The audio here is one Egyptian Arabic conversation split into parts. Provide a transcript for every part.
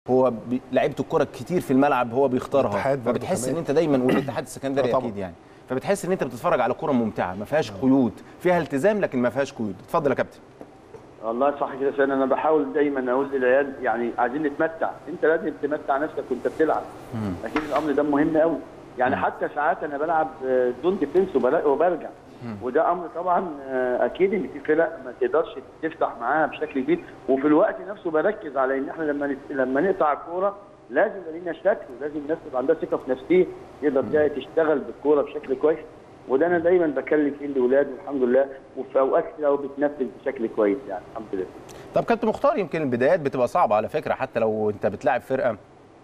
هو بي... لعيبه الكره كتير في الملعب هو بيختارها الاتحاد برضه فبتحس ان كمان. انت دايما والاتحاد السكندري آه طبعاً. اكيد يعني فبتحس ان انت بتتفرج على كره ممتعه ما فيهاش قيود فيها التزام لكن ما فيهاش قيود اتفضل يا كابتن والله صح كده فعلا انا بحاول دايما اقول للعيال يعني عايزين نتمتع انت لازم تمتع نفسك وانت بتلعب اكيد الامر ده مهم قوي يعني حتى ساعات انا بلعب آه، دون ديفنس وبلا- وبرجع وده امر طبعا آه، اكيد ان في فرق ما تقدرش تفتح معاها بشكل كبير وفي الوقت نفسه بركز على ان احنا لما نت- لما نقطع الكوره لازم يبقى لنا شكل ولازم الناس تبقى عندها ثقه في نفسها تقدر تشتغل بالكوره بشكل كويس وده انا دايما بكلم فيه الاولاد والحمد لله وفي اوقات كتير قوي بتنفذ بشكل كويس يعني الحمد لله طب كابتن مختار يمكن البدايات بتبقى صعبه على فكره حتى لو انت بتلاعب فرقه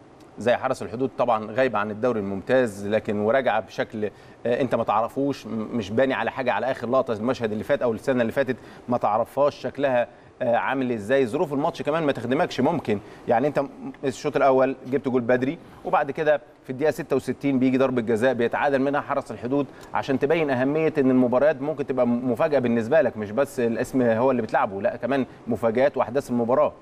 زي حرس الحدود طبعا غايبه عن الدوري الممتاز لكن وراجعه بشكل آه، انت ما تعرفوش م- مش باني على حاجه على اخر لقطه المشهد اللي فات او السنه اللي فاتت ما تعرفهاش شكلها آه، عامل ازاي ظروف الماتش كمان ما تخدمكش ممكن يعني انت م- الشوط الاول جبت جول بدري وبعد كده في الدقيقه 66 بيجي ضربه جزاء بيتعادل منها حرس الحدود عشان تبين اهميه ان المباريات ممكن تبقى م- مفاجاه بالنسبه لك مش بس الاسم هو اللي بتلعبه لا كمان مفاجات واحداث المباراه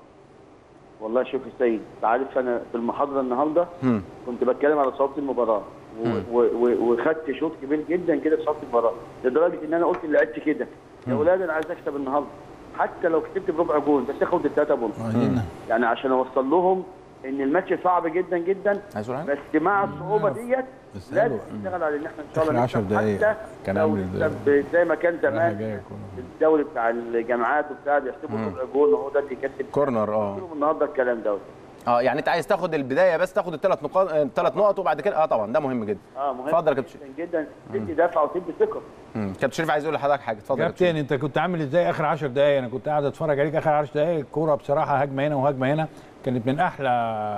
والله شوف يا سيد انت عارف انا في المحاضره النهارده هم. كنت بتكلم على صعوبه المباراه و- مم. و- و- وخدت شوط كبير جدا كده في صعوبه المباراه لدرجه ان انا قلت لعبت كده يا اولاد انا عايز اكسب النهارده حتى لو كسبت بربع جول بس اخد الثلاثه بونت يعني عشان اوصل لهم ان الماتش صعب جدا جدا عايز أقول حاجة؟ بس مع الصعوبه ديت بس لازم حلو. نشتغل على ان احنا ان شاء الله آخر عشر نكسب دقايق حتى كان لو عامل نكسب زي ما كان رايحة زمان جاية كورة. الدوري بتاع الجامعات وبتاع بيحسبوا ربع جول وهو ده اللي يكسب كورنر اه قلت لهم النهارده الكلام دوت اه يعني انت عايز تاخد البدايه بس تاخد الثلاث نقاط الثلاث نقط وبعد كده اه طبعا ده مهم جدا اه مهم اتفضل يا كابتن جدا جدا تدي دفعه وتدي ثقه مم. كابتن شريف عايز يقول لحضرتك حاجه اتفضل يا كابتن كابتن انت كنت عامل ازاي اخر 10 دقايق انا كنت قاعد اتفرج عليك اخر 10 دقايق الكوره بصراحه هجمه هنا وهجمه هنا كانت من احلى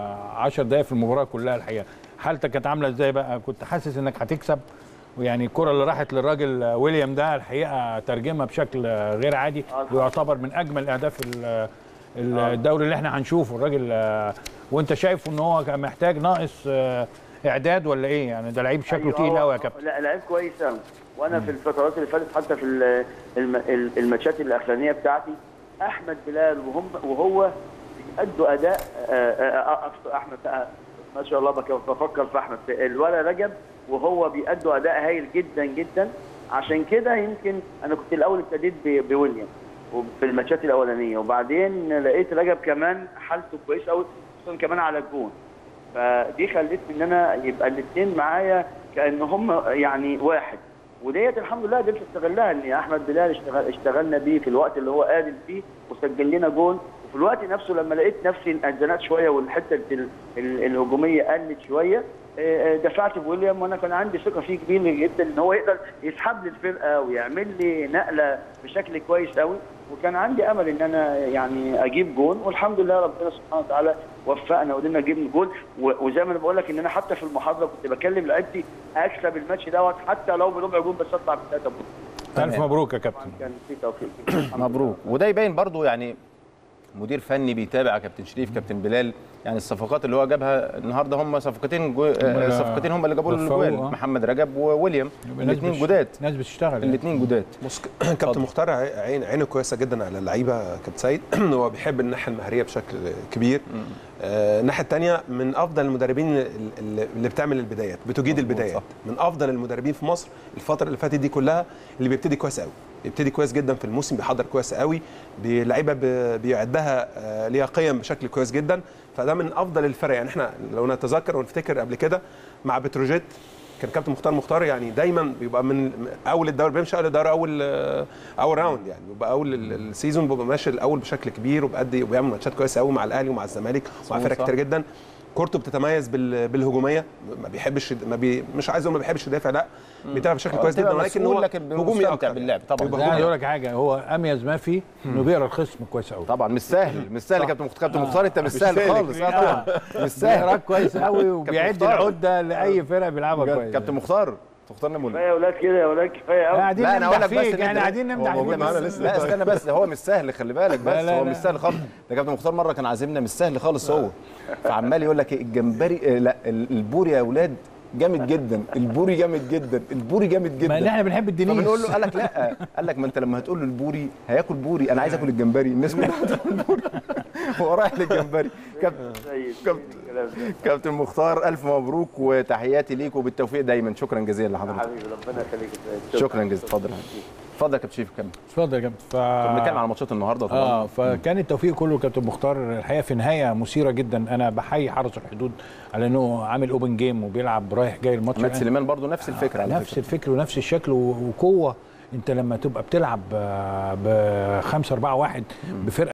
10 دقايق في المباراه كلها الحقيقه حالتك كانت عامله ازاي بقى كنت حاسس انك هتكسب ويعني الكره اللي راحت للراجل ويليام ده الحقيقه ترجمها بشكل غير عادي ويعتبر من اجمل اهداف ال- ال- الدوري اللي احنا هنشوفه الراجل آه، وانت شايف ان هو كان محتاج ناقص آه، اعداد ولا ايه يعني ده لعيب شكله أيوة، تقيل هو- قوي يا كابتن لا لعيب كويس قوي وانا في الفترات اللي فاتت حتى في ال- الم- ال- الماتشات الاخرانيه بتاعتي احمد بلال وهم وهو بيأدوا اداء آه، آه، آه، أقصد احمد آه، ما شاء الله بك- بفكر في احمد الولد رجب وهو بيأدوا اداء هايل جدا جدا عشان كده يمكن انا كنت الاول ابتديت ب- بويليام في الماتشات الاولانيه وبعدين لقيت رجب كمان حالته كويسه قوي خصوصا كمان على الجون فدي خلتني ان انا يبقى الاثنين معايا كان هم يعني واحد وديت الحمد لله قدرت استغلها ان احمد بلال اشتغل اشتغلنا بيه في الوقت اللي هو قادر فيه وسجل لنا جول وفي الوقت نفسه لما لقيت نفسي اتزنقت شويه والحته ال- ال- الهجوميه قلت شويه آه، آه، دفعت بويليام وانا كان عندي ثقه فيه كبير جدا ان هو يقدر يسحب لي الفرقه ويعمل لي نقله بشكل كويس قوي وكان عندي امل ان انا يعني اجيب جول والحمد لله ربنا سبحانه وتعالى وفقنا وقدرنا نجيب جول و- وزي ما انا بقول لك ان انا حتى في المحاضره كنت بكلم لعيبتي اكسب الماتش دوت حتى لو بربع جول بس اطلع بثلاثه جول الف مبروك يا كابتن طبعا كان في توفيق مبروك وده يبين برضو يعني مدير فني بيتابع كابتن شريف كابتن بلال يعني الصفقات اللي هو جابها النهارده هم صفقتين جو... آه، اللي صفقتين هم اللي جابوا له وفقوا، الاجوال آه. محمد رجب وويليام يبقى ناس الاثنين بتش- جداد ناس بتشتغل يعني. الاثنين جداد بص كابتن مختار عين عينه كويسه جدا على اللعيبه كابتن سيد هو بيحب الناحيه المهريه بشكل كبير آه، الناحيه الثانيه من افضل المدربين اللي اللي بتعمل البدايات بتجيد البدايات صح. من افضل المدربين في مصر الفتره اللي فاتت دي كلها اللي بيبتدي كويس قوي بيبتدي كويس جدا في الموسم بيحضر كويس قوي بلعيبه ب- بيعدها آه، ليها قيم بشكل كويس جدا فده من افضل الفرق يعني احنا لو نتذكر ونفتكر قبل كده مع بتروجيت كان كابتن مختار مختار يعني دايما بيبقى من اول الدوري بيمشي اول الدوري اول آه، اول راوند يعني بيبقى اول ال- السيزون بيبقى ماشي الاول بشكل كبير وبيأدي وبيعمل ماتشات كويسه قوي مع الاهلي ومع الزمالك ومع صح. فرق كتير جدا كورته بتتميز بال- بالهجوميه ما بيحبش ما بي مش عايز اقول ما بيحبش يدافع لا بيدافع بشكل كويس بتبقى جدا ولكن مسؤول هو لكن هجومي مستمتع اكتر باللعب طبعا يبقى لا هجومي اقول لك حاجه هو اميز ما فيه انه بيقرا الخصم كويس قوي طبعا مش سهل مش سهل يا كابتن مختار كابتن مختار انت مش سهل سالك. خالص اه طبعا مش سهل بيقراك كويس قوي وبيعد مختار. العده لاي فرقه بيلعبها بجد. كويس كابتن مختار تختار نمون كفايه يا اولاد كده يا اولاد كفايه قوي قاعدين لا انا اقول نمدح لك بس فيك إن احنا أنت- قاعدين نمدح هو موجود فيك معانا بس. لسه. لا استنى بس هو مش سهل خلي بالك بس لا، لا، هو لا. مش سهل خالص ده كابتن مختار مره كان عازمنا مش سهل خالص هو فعمال يقول لك إيه، الجمبري آه، لا ال- البوري يا اولاد جامد جدا البوري جامد جدا البوري جامد جدا ما إن احنا بنحب الدنيس فبنقول له قال لك لا قال لك ما انت لما هتقول له البوري هياكل بوري انا عايز اكل الجمبري الناس كلها هتاكل البوري ورايح للجمبري كابتن سيد كابتن. الكلام ده كابتن مختار الف مبروك وتحياتي ليك وبالتوفيق دايما شكرا جزيلا لحضرتك حبيبي ربنا يخليك يا سيد. شكرا جزيلا اتفضل يا حبيبي. اتفضل يا كابتن شريف كمل اتفضل يا كابتن ف... كنا بنتكلم على ماتشات النهارده طبعا اه فكان التوفيق كله كابتن مختار الحقيقه في نهايه مثيره جدا انا بحيي حرس الحدود على انه عامل اوبن جيم وبيلعب رايح جاي الماتش عماد الآن. سليمان برضو نفس الفكره على نفس فكره الفكر ونفس الشكل و- وقوه انت لما تبقى بتلعب ب 5 4 1 بفرقه